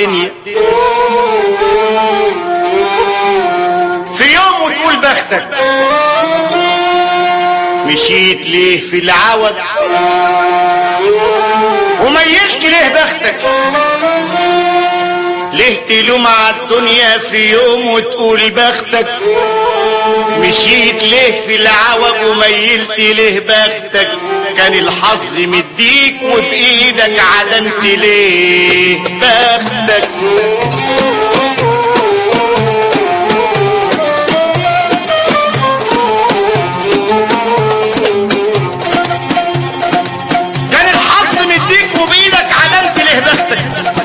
الدنيا في يوم وتقول بختك مشيت ليه في العوج وميلت ليه بختك ليه تلوم على الدنيا في يوم وتقول بختك مشيت ليه في العوج وميلت ليه بختك كان الحظ مديك وبايدك عدمت ليه بختك كان الحظ مديك وبايدك عدمت ليه بختك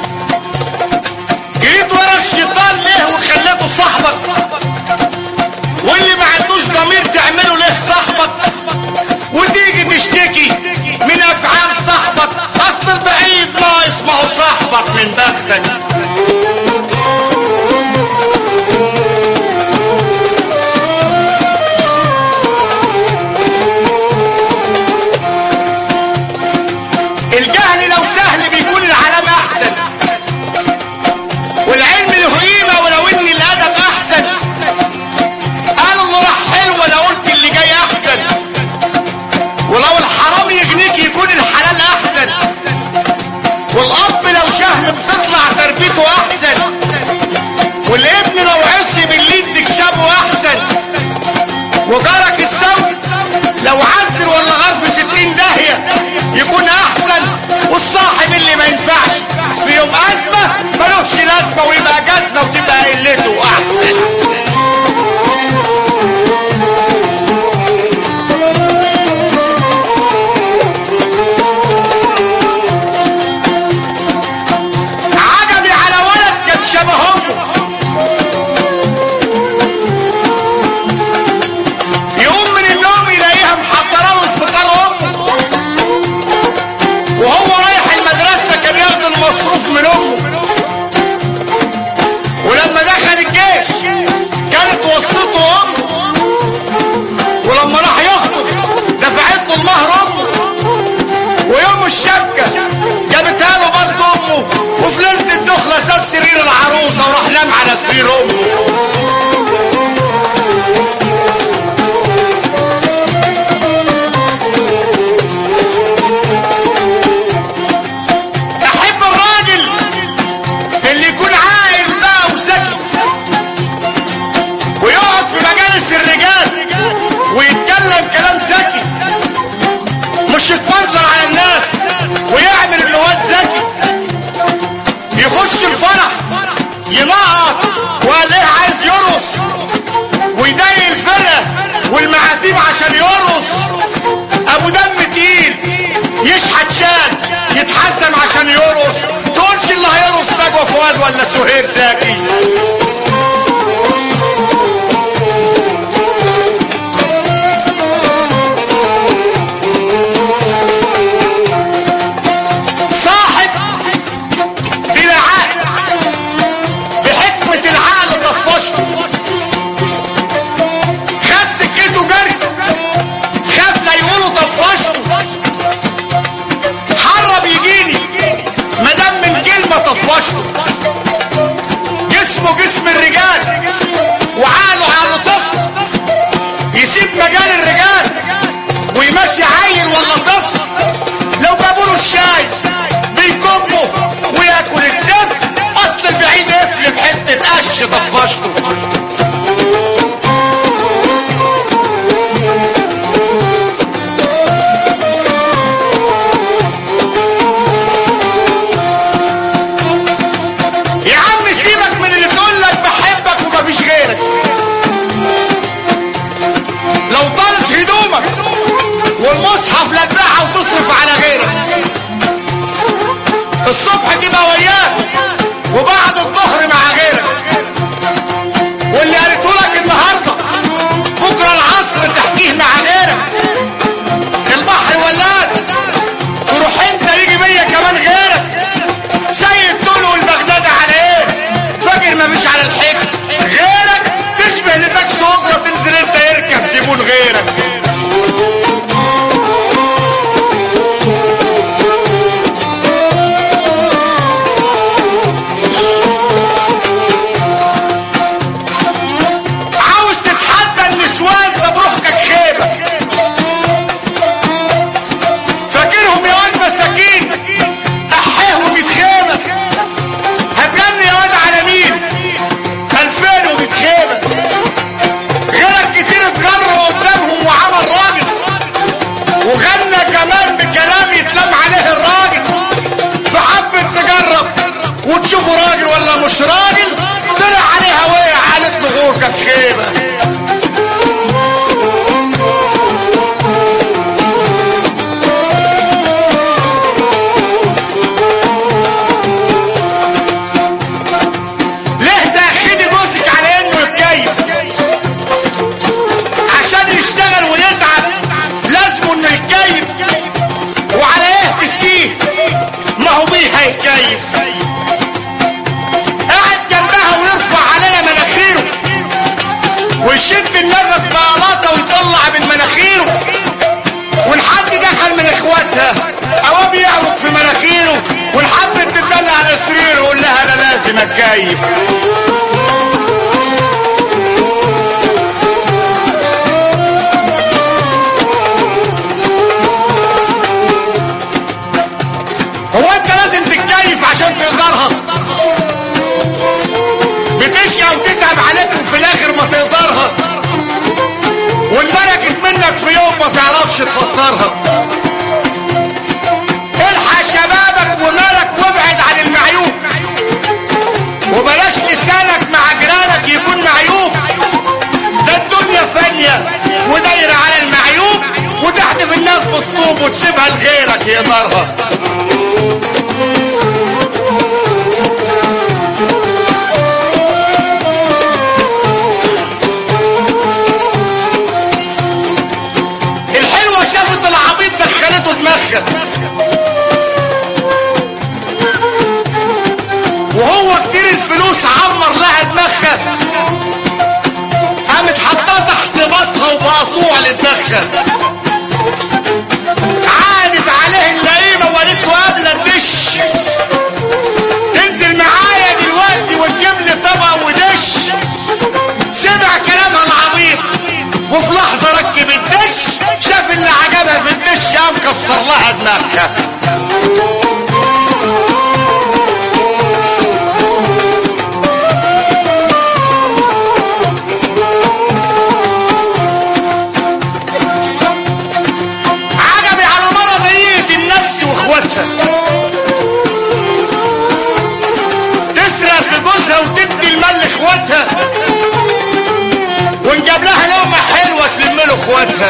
جريت ورا الشيطان ليه وخليته صاحبك واللي ما عندوش ضمير تعمله ليه صاحبك وتيجي تشتكي من افعال صاحبك اصل البعيد ناقص ما هو صاحبك من بختك الجهل لو سهل بيكون العلامة احسن والعلم له قيمة ولو ان الادب احسن قالوا انه راح حلو انا قلت اللي جاي احسن ولو الحرام يغنيك يكون الحلال احسن والاب لو شهم بتطلع تربيته احسن والابن لو عصي بالليل تكسبه احسن وجارك السوي لو عزل ولا غرف ستين داهية يكون احسن والصاحب اللي ما ينفعش في يوم ازمة ملوش لازمة ويبقى جزمة وتبقى قلته احسن عجبي على ولد كان شبه امه يقوم من النوم يلاقيها محضره له الفطار امه وهو رايح المدرسه كان ياخد المصروف من امه ولما دخل الجيش كانت واسطته امه ولما راح يخطب دفعت له المهر امه ويوم الشبكه جابتها له برضه امه وفي ليله الدخله ساب سرير العروسه وراح نام على سرير امه احب الراجل اللي يكون عاقل بقى وذكي ويقعد في مجالس الرجال ويتكلم كلام ذكي مش يتمنظر على الناس ويعمل انه واد ذكي يخش الفرح ينقط وقال ايه عايز يرقص ويضايق الفرقه والمعازيم عشان يرقص ابو دم تقيل يشحت شاد يتحزم عشان يرقص تقولش اللي هيرقص نجوى فؤاد ولا سهير زكي صاحب بلا عقل بحكمة العقل طفشته خد سكته جري خاف لا يقولوا طفشته حرب يجيني مادام من كلمة طفشته جسمه جسم الرجال وعقله عقل طفل يسيب مجال الرجال ويمشي عيل ولا طفل لو جابوا له الشاي بيكبه وياكل الدفء اصل البعيد قفل بحته قش طفشته يا عم سيبك من اللي بتقول لك بحبك ومفيش غيرك لو طالت هدومك والمصحف لا تبيعها وتصرف على غيرك الصبح تبقى وياك وبعد الظهر مع غيرك واللي قالته لك النهارده بكره العصر تحكيه مع غيرك البحر ولاد تروح انت يجي بيا كمان غيرك سيد طول والبغداد على ايه فاكر ما مش على الحكم غيرك تشبه لتاكسي اجره تنزل انت يركب زبون غيرك تتكيف هو انت لازم تتكيف عشان تقدرها بتشقى وتتعب عليك وفي الاخر ما تقدرها وانبركت منك في يوم ما تعرفش تفطرها الحق شبابك ومالك وابعد عن المعيوب وبلاش لسانك مع جيرانك يكون معيوب ده الدنيا فانية ودايرة على المعيوب وتحدف الناس بالطوب وتسيبها لغيرك يقدرها الحلوة شافت العبيط دخلته دماغها وهو كتير الفلوس عمر لها دماغها قامت حطاه تحت بطها وبقطوع لدماغها عادت عليه اللئيمة وقالت له قبل الدش تنزل معايا دلوقتي وتجيب لي طبق ودش سمع كلامها العبيط وفي لحظة ركب الدش شاف اللي عجبها في الدش قام كسر لها دماغها عجبي على مرضية النفس واخواتها تسرق في جوزها وتدي المال لاخواتها ونجاب لها لقمة حلوة تلم له اخواتها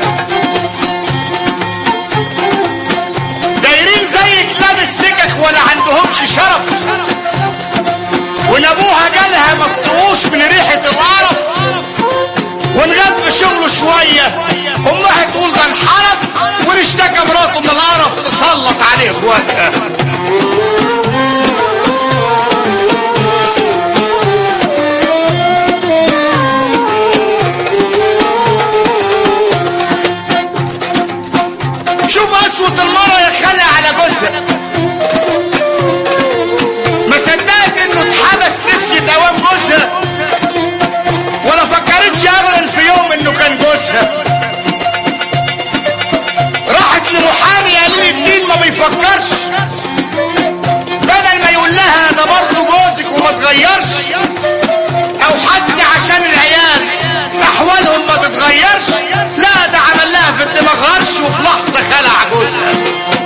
دايرين زي كلاب السكك ولا عندهمش شرف وان ابوها جالها ما تطوش من ريحة القرف ونغاب في شغله شوية امها تقول ده انحرف ونشتكى مراته من القرف تسلط عليه اخواتها شوف قسوة المرة يا خالي على جوزها ما صدقت انه اتحبس نسي دوام جوزها ولا فكرتش ابدا في يوم انه كان جوزها راحت لمحامي قال لي الدين ما بيفكرش بدل ما يقول لها ده برضه جوزك وما تغيرش او حتى عشان العيال احوالهم ما تتغيرش لا ده عمل لها في الدماغ غرش وفي لحظه خلع جوزها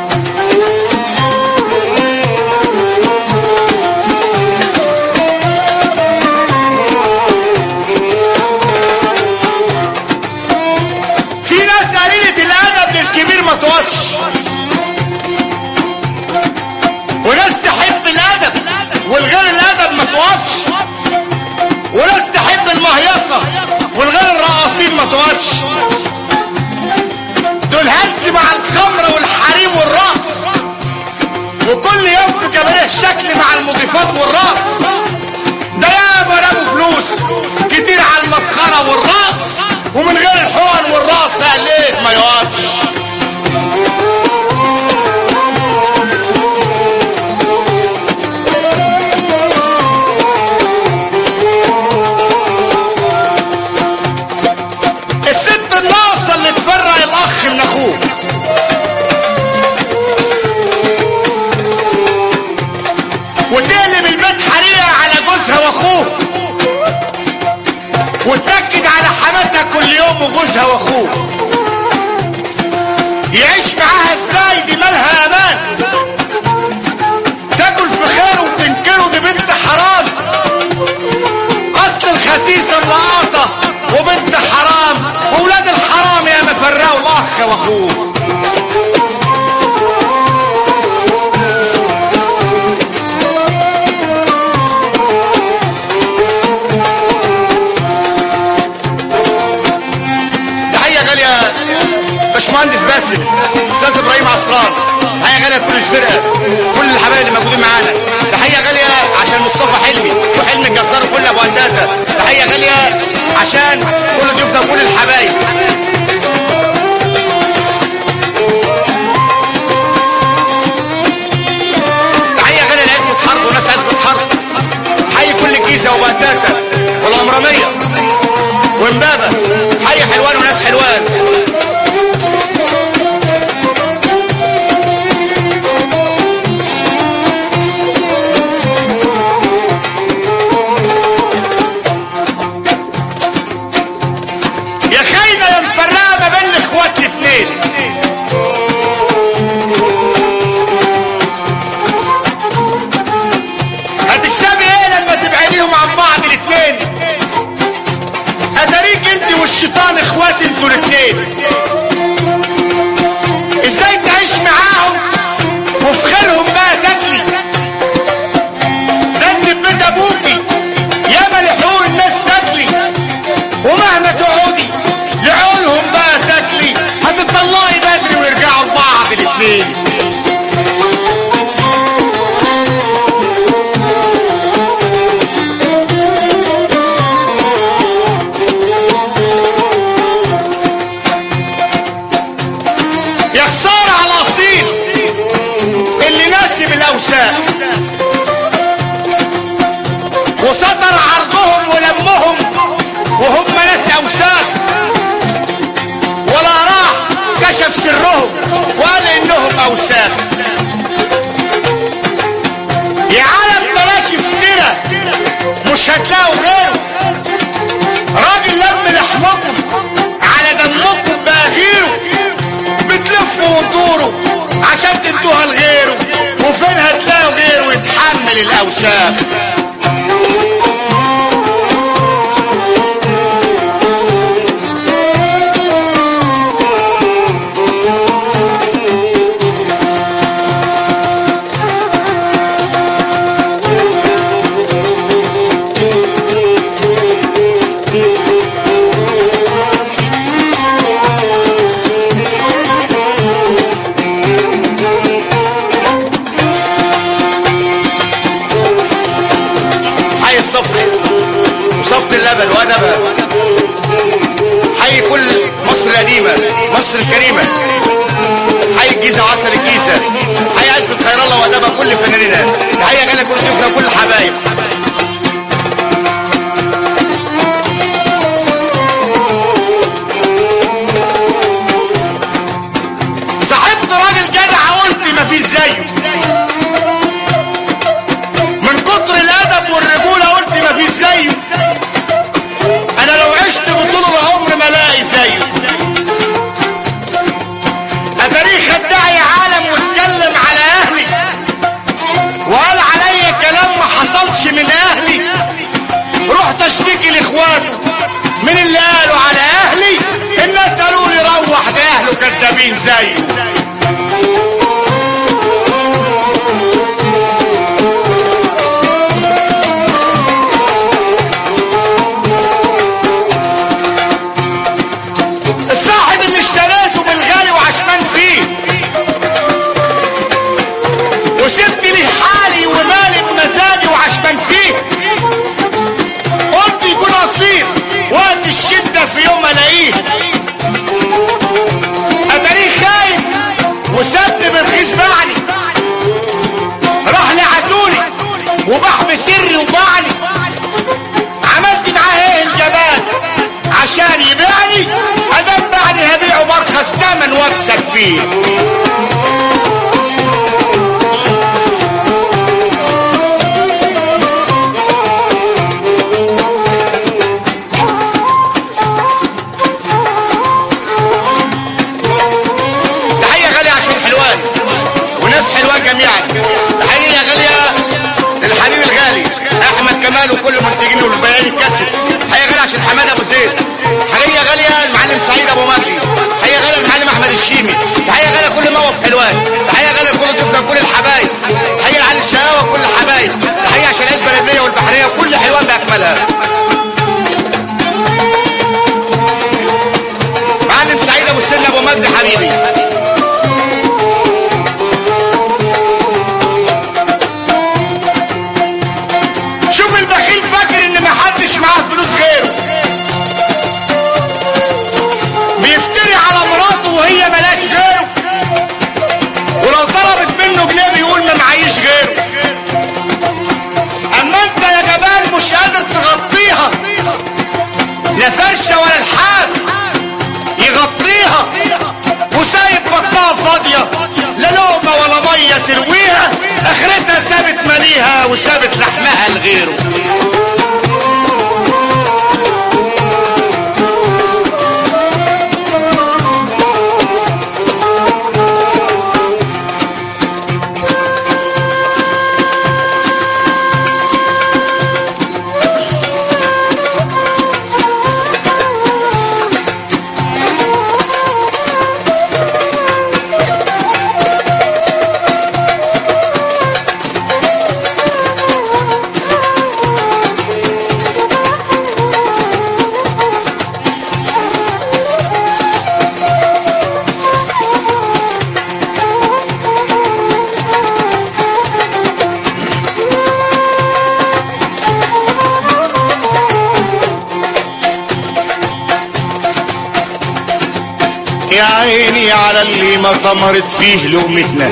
في ناس قليلة الأدب للكبير ما توقفش وناس تحب الأدب والغير الأدب ما توقفش وناس تحب المهيصة والغير الرقاصين ما توقفش دول هلس مع الخمرة والحريم والرقص وكل يوم في كباريه شكل مع المضيفات والرقص ده ياما رموا فلوس كتير على المسخرة والرقص ومن غير الحقن والرقص قال ليه ما يقفش الست الناقصة اللي تفرق الأخ من أخوه وتقلب البيت حريقة على جوزها وأخوه وتنكد على حماتها كل يوم وجوزها وأخوه يعيش معاها ازاي دي مالها أمان تاكل في خير وتنكره دي بنت حرام اصل الخسيسه اللقاطه وبنت حرام واولاد الحرام يا مفرقوا الاخ واخوه تحيه غاليه باشمهندس باسل استاذ ابراهيم عصران تحيه غاليه لكل الفرقه كل الحبايب اللي موجودين معانا تحيه غاليه عشان مصطفى حلمي وحلمي الجزار وكل ابو هداده تحيه غاليه عشان كل ضيوفنا وكل الحبايب تحيه غاليه لعزبة حرب وناس عزبة حرب العمرانيه وامبابه حي حلوان وناس حلوان يا خاينه يا مفرقه ما بين الاخوات الاثنين هتكسبي ايه لما تبعديهم عن بعض الاثنين اتاريك انت والشيطان اخوات انتوا الاثنين ازاي تعيش معاهم وفي خيرهم بقى تاكلي ده انت في بيت ابوكي ياما لحقوق الناس تاكلي ومهما تقعدي لعولهم بقى تاكلي هتطلعي بدري ويرجعوا لبعض الاثنين يا خسارة على الأصيل اللي ناسب الأوساخ وسطر عرضهم ولمهم وهم ناس أوساخ ولا راح كشف سرهم وقال إنهم أوساخ يا عالم بلاش افترى مش هتلاقوا غيره راجل لم لحمكم على دمكم بقى غيره بتلفوا وتدوروا عشان تدوها لغيره وفين هتلاقوا غيره يتحمل الاوساخ حي الصفر وصفة اللبن وادبها حي كل مصر القديمة مصر الكريمة حي الجيزة وعسل الجيزة حي عزبة خير الله وادبها كل فناننا حي غالي كل ضيوفنا كل الحبايب صاحبت راجل جدع قلت مفيش زيه من كتر الادب والرجوله قلت مفيش زيه انا لو عشت بطول العمر ما الاقي زيه اتاريخ خدعي عالم واتكلم على اهلي وقال عليا كلام ما حصلش من اهلي رحت اشتكي لاخواته من اللي قالوا على اهلي الناس قالوا لي روح ده اهله كدابين زيه الصاحب اللي اشتريته بالغالي وعشمان فيه وسبت لي حالي ومالي بمزاجي وعشمان فيه قلت يكون اصيل وقت الشدة في يوم الاقيه اتاريه خايف وسابني بالخيس باعني راح لعزوني وباع بسري وباعني عملت معاه ايه الجبان عشان يبيعني ادام باعني هبيعه برخص تمن واكسب فيه تحية غالية عشان حلوان وناس حلوان جميعا تحية غالية للحبيب الغالي احمد كمال وكل منتجين والبيان الكسر تحية غالية عشان حماد ابو زيد تحية غالية المعلم سعيد ابو مجدي تحية غالية المعلم احمد الشيمي تحية غالية كل موقف حلوان تحية غالية كل ضيوفنا كل الحبايب تحية لعلي الشقاوة كل الحبايب تحية عشان العزبة الليبية والبحرية وكل حلوان باكملها معلم سعيد ابو السن ابو مجدي حبيبي شوف البخيل فاكر ان محدش معاه فلوس غيره بيفتري على مراته وهي ملاش غيره ولو طلبت منه جنيه بيقول ما معيش غيره اما انت يا جبان مش قادر تغطي لا فرشة ولا الحاف يغطيها وسايب بطنها فاضية لا لقمة ولا مية ترويها اخرتها سابت ماليها وسابت لحمها لغيره يا عيني على اللي ما طمرت فيه لقمتنا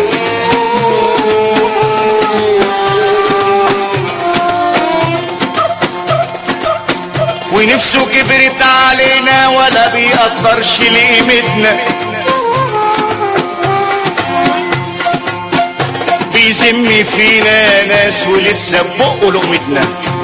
ونفسه كبرت علينا ولا بيقدرش لقيمتنا بيذم فينا ناس ولسه بقه لقمتنا